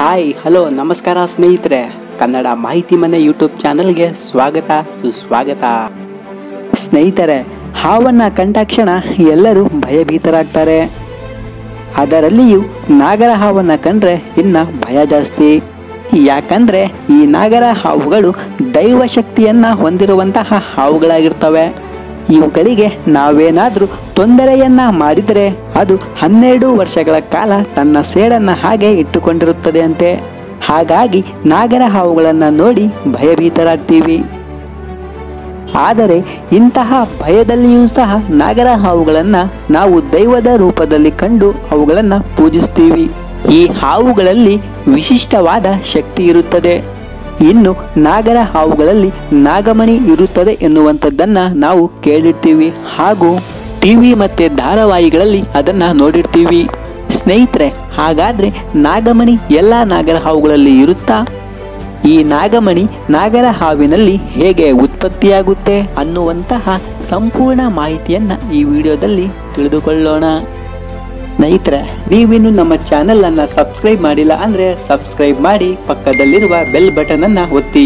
hi hello ನಮಸ್ಕಾರ ಸ್ನೇಹಿತರೆ ಕನ್ನಡ ಮಾಹಿತಿ ಮನೆ ಯೂಟ್ಯೂಬ್ ಚಾನಲ್ಗೆ ಸ್ವಾಗತ ಸುಸ್ವಾಗತ ಸ್ನೇಹಿತರೆ ಹಾವನ್ನ ಕಂಡಾಕ್ಷಣ ಎಲ್ಲರೂ ಭಯಭೀತರಾಗ್ತಾರೆ ಅದರಲ್ಲಿಯೂ ನಾಗರ ಹಾವನ್ನ ಕಂಡ್ರೆ ಇನ್ನ ಭಯ ಜಾಸ್ತಿ ಯಾಕಂದ್ರೆ ಈ ನಾಗರ ಹಾವುಗಳು ದೈವ ಶಕ್ತಿಯನ್ನ ಹೊಂದಿರುವಂತಹ ಹಾವುಗಳಾಗಿರ್ತವೆ ಇವುಗಳಿಗೆ ನಾವೇನಾದ್ರೂ ತೊಂದರೆಯನ್ನ ಮಾಡಿದರೆ ಅದು ಹನ್ನೆರಡು ವರ್ಷಗಳ ಕಾಲ ತನ್ನ ಸೇಡನ್ನ ಹಾಗೆ ಇಟ್ಟುಕೊಂಡಿರುತ್ತದೆ ಅಂತೆ ಹಾಗಾಗಿ ನಾಗರ ಹಾವುಗಳನ್ನ ನೋಡಿ ಭಯಭೀತರಾಗ್ತೀವಿ ಆದರೆ ಇಂತಹ ಭಯದಲ್ಲಿಯೂ ಸಹ ನಾಗರ ಹಾವುಗಳನ್ನ ನಾವು ದೈವದ ರೂಪದಲ್ಲಿ ಕಂಡು ಅವುಗಳನ್ನ ಪೂಜಿಸ್ತೀವಿ ಈ ಹಾವುಗಳಲ್ಲಿ ವಿಶಿಷ್ಟವಾದ ಶಕ್ತಿ ಇರುತ್ತದೆ ಇನ್ನು ನಾಗರ ಹಾವುಗಳಲ್ಲಿ ನಾಗಮಣಿ ಇರುತ್ತದೆ ಎನ್ನುವಂಥದ್ದನ್ನ ನಾವು ಕೇಳಿರ್ತೀವಿ ಹಾಗೂ ಟಿವಿ ಮತ್ತೆ ಧಾರಾವಾಹಿಗಳಲ್ಲಿ ಅದನ್ನ ನೋಡಿರ್ತೀವಿ ಸ್ನೇಹಿತರೆ ಹಾಗಾದ್ರೆ ನಾಗಮಣಿ ಎಲ್ಲಾ ನಾಗರ ಹಾವುಗಳಲ್ಲಿ ಇರುತ್ತಾ ಈ ನಾಗಮಣಿ ನಾಗರ ಹಾವಿನಲ್ಲಿ ಹೇಗೆ ಉತ್ಪತ್ತಿಯಾಗುತ್ತೆ ಅನ್ನುವಂತಹ ಸಂಪೂರ್ಣ ಮಾಹಿತಿಯನ್ನ ಈ ವಿಡಿಯೋದಲ್ಲಿ ತಿಳಿದುಕೊಳ್ಳೋಣ ಸ್ನೇಹಿತರೆ ನೀವಿನ್ನು ನಮ್ಮ ಚಾನೆಲ್ ಅನ್ನ ಸಬ್ಸ್ಕ್ರೈಬ್ ಮಾಡಿಲ್ಲ ಅಂದ್ರೆ ಸಬ್ಸ್ಕ್ರೈಬ್ ಮಾಡಿ ಪಕ್ಕದಲ್ಲಿರುವ ಬೆಲ್ ಬಟನ್ ಅನ್ನ ಒತ್ತಿ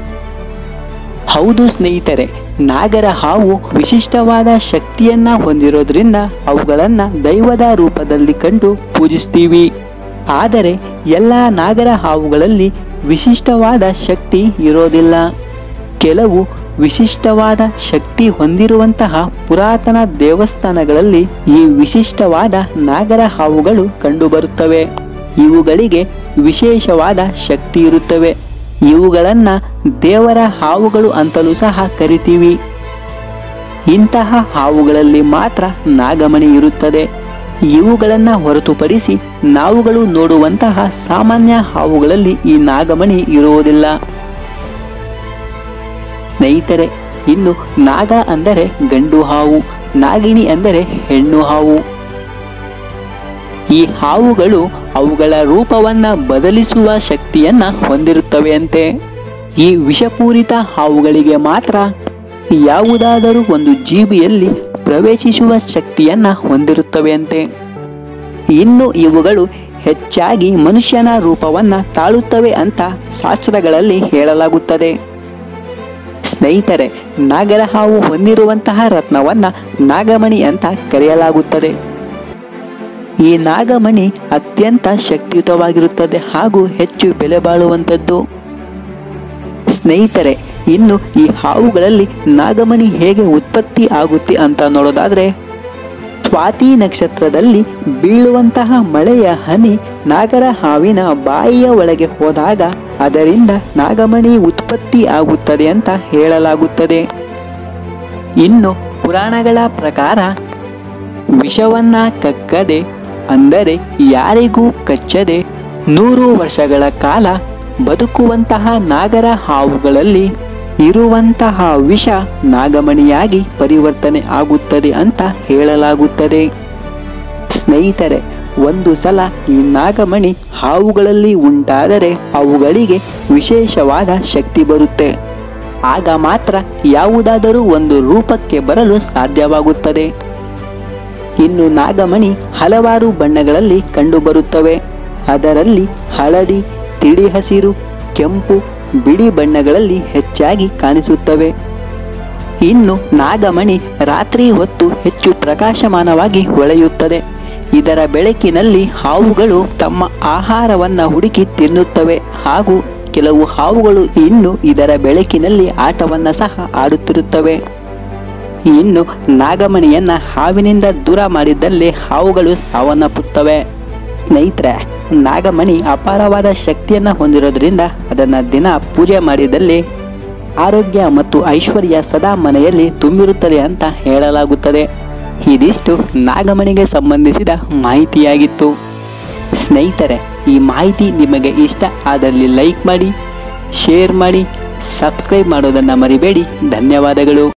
ಹೌದು ಸ್ನೇಹಿತರೆ ನಾಗರ ಹಾವು ವಿಶಿಷ್ಟವಾದ ಶಕ್ತಿಯನ್ನ ಹೊಂದಿರೋದ್ರಿಂದ ಅವುಗಳನ್ನ ದೈವದ ರೂಪದಲ್ಲಿ ಕಂಡು ಪೂಜಿಸ್ತೀವಿ ಆದರೆ ಎಲ್ಲ ನಾಗರ ಹಾವುಗಳಲ್ಲಿ ವಿಶಿಷ್ಟವಾದ ಶಕ್ತಿ ಇರೋದಿಲ್ಲ ಕೆಲವು ವಿಶಿಷ್ಟವಾದ ಶಕ್ತಿ ಹೊಂದಿರುವಂತಹ ಪುರಾತನ ದೇವಸ್ಥಾನಗಳಲ್ಲಿ ಈ ವಿಶಿಷ್ಟವಾದ ನಾಗರ ಹಾವುಗಳು ಕಂಡುಬರುತ್ತವೆ ಇವುಗಳಿಗೆ ವಿಶೇಷವಾದ ಶಕ್ತಿ ಇರುತ್ತವೆ ಇವುಗಳನ್ನ ದೇವರ ಹಾವುಗಳು ಅಂತಲೂ ಸಹ ಕರಿತೀವಿ ಇಂತಹ ಹಾವುಗಳಲ್ಲಿ ಮಾತ್ರ ನಾಗಮಣಿ ಇರುತ್ತದೆ ಇವುಗಳನ್ನ ಹೊರತುಪಡಿಸಿ ನಾವುಗಳು ನೋಡುವಂತಹ ಸಾಮಾನ್ಯ ಹಾವುಗಳಲ್ಲಿ ಈ ನಾಗಮಣಿ ಇರುವುದಿಲ್ಲ ಸ್ನೇಹಿತರೆ ಇನ್ನು ನಾಗ ಅಂದರೆ ಗಂಡು ಹಾವು ನಾಗಿಣಿ ಅಂದರೆ ಹೆಣ್ಣು ಹಾವು ಈ ಹಾವುಗಳು ಅವುಗಳ ರೂಪವನ್ನ ಬದಲಿಸುವ ಶಕ್ತಿಯನ್ನ ಹೊಂದಿರುತ್ತವೆಯಂತೆ ಈ ವಿಷಪೂರಿತ ಹಾವುಗಳಿಗೆ ಮಾತ್ರ ಯಾವುದಾದರೂ ಒಂದು ಜೀವಿಯಲ್ಲಿ ಪ್ರವೇಶಿಸುವ ಶಕ್ತಿಯನ್ನ ಹೊಂದಿರುತ್ತವೆಯಂತೆ ಇನ್ನು ಇವುಗಳು ಹೆಚ್ಚಾಗಿ ಮನುಷ್ಯನ ರೂಪವನ್ನ ತಾಳುತ್ತವೆ ಅಂತ ಶಾಸ್ತ್ರಗಳಲ್ಲಿ ಹೇಳಲಾಗುತ್ತದೆ ಸ್ನೇಹಿತರೆ ನಾಗರ ಹಾವು ಹೊಂದಿರುವಂತಹ ರತ್ನವನ್ನ ನಾಗಮಣಿ ಅಂತ ಕರೆಯಲಾಗುತ್ತದೆ ಈ ನಾಗಮಣಿ ಅತ್ಯಂತ ಶಕ್ತಿಯುತವಾಗಿರುತ್ತದೆ ಹಾಗೂ ಹೆಚ್ಚು ಬೆಲೆ ಬಾಳುವಂಥದ್ದು ಸ್ನೇಹಿತರೆ ಇನ್ನು ಈ ಹಾವುಗಳಲ್ಲಿ ನಾಗಮಣಿ ಹೇಗೆ ಉತ್ಪತ್ತಿ ಆಗುತ್ತೆ ಅಂತ ನೋಡೋದಾದ್ರೆ ಸ್ವಾತಿ ನಕ್ಷತ್ರದಲ್ಲಿ ಬೀಳುವಂತಹ ಮಳೆಯ ಹನಿ ನಾಗರ ಹಾವಿನ ಬಾಯಿಯ ಒಳಗೆ ಹೋದಾಗ ಅದರಿಂದ ನಾಗಮಣಿ ಉತ್ಪತ್ತಿ ಆಗುತ್ತದೆ ಅಂತ ಹೇಳಲಾಗುತ್ತದೆ ಇನ್ನು ಪುರಾಣಗಳ ಪ್ರಕಾರ ವಿಷವನ್ನ ಕಕ್ಕದೆ ಅಂದರೆ ಯಾರಿಗೂ ಕಚ್ಚದೆ ನೂರು ವರ್ಷಗಳ ಕಾಲ ಬದುಕುವಂತಹ ನಾಗರ ಹಾವುಗಳಲ್ಲಿ ಇರುವಂತಹ ವಿಷ ನಾಗಮಣಿಯಾಗಿ ಪರಿವರ್ತನೆ ಆಗುತ್ತದೆ ಅಂತ ಹೇಳಲಾಗುತ್ತದೆ ಸ್ನೇಹಿತರೆ ಒಂದು ಸಲ ಈ ನಾಗಮಣಿ ಹಾವುಗಳಲ್ಲಿ ಉಂಟಾದರೆ ಅವುಗಳಿಗೆ ವಿಶೇಷವಾದ ಶಕ್ತಿ ಬರುತ್ತೆ ಆಗ ಮಾತ್ರ ಯಾವುದಾದರೂ ಒಂದು ರೂಪಕ್ಕೆ ಬರಲು ಸಾಧ್ಯವಾಗುತ್ತದೆ ಇನ್ನು ನಾಗಮಣಿ ಹಲವಾರು ಬಣ್ಣಗಳಲ್ಲಿ ಕಂಡುಬರುತ್ತವೆ ಅದರಲ್ಲಿ ಹಳದಿ ತಿಳಿ ಹಸಿರು ಕೆಂಪು ಬಿಳಿ ಬಣ್ಣಗಳಲ್ಲಿ ಹೆಚ್ಚಾಗಿ ಕಾಣಿಸುತ್ತವೆ ಇನ್ನು ನಾಗಮಣಿ ರಾತ್ರಿ ಹೊತ್ತು ಹೆಚ್ಚು ಪ್ರಕಾಶಮಾನವಾಗಿ ಹೊಳೆಯುತ್ತದೆ ಇದರ ಬೆಳಕಿನಲ್ಲಿ ಹಾವುಗಳು ತಮ್ಮ ಆಹಾರವನ್ನ ಹುಡುಕಿ ತಿನ್ನುತ್ತವೆ ಹಾಗೂ ಕೆಲವು ಹಾವುಗಳು ಇನ್ನು ಇದರ ಬೆಳಕಿನಲ್ಲಿ ಆಟವನ್ನ ಸಹ ಆಡುತ್ತಿರುತ್ತವೆ ಇನ್ನು ನಾಗಮಣಿಯನ್ನ ಹಾವಿನಿಂದ ದೂರ ಮಾಡಿದ್ದಲ್ಲಿ ಹಾವುಗಳು ಸಾವನ್ನಪ್ಪುತ್ತವೆ ಸ್ನೇಹಿತರೆ ನಾಗಮಣಿ ಅಪಾರವಾದ ಶಕ್ತಿಯನ್ನ ಹೊಂದಿರೋದ್ರಿಂದ ಅದನ್ನ ದಿನ ಪೂಜೆ ಮಾಡಿದಲ್ಲಿ ಆರೋಗ್ಯ ಮತ್ತು ಐಶ್ವರ್ಯ ಸದಾ ಮನೆಯಲ್ಲಿ ತುಂಬಿರುತ್ತದೆ ಅಂತ ಹೇಳಲಾಗುತ್ತದೆ ಇದಿಷ್ಟು ನಾಗಮಣಿಗೆ ಸಂಬಂಧಿಸಿದ ಮಾಹಿತಿಯಾಗಿತ್ತು ಸ್ನೇಹಿತರೆ ಈ ಮಾಹಿತಿ ನಿಮಗೆ ಇಷ್ಟ ಆದಲ್ಲಿ ಲೈಕ್ ಮಾಡಿ ಶೇರ್ ಮಾಡಿ ಸಬ್ಸ್ಕ್ರೈಬ್ ಮಾಡೋದನ್ನ ಮರಿಬೇಡಿ ಧನ್ಯವಾದಗಳು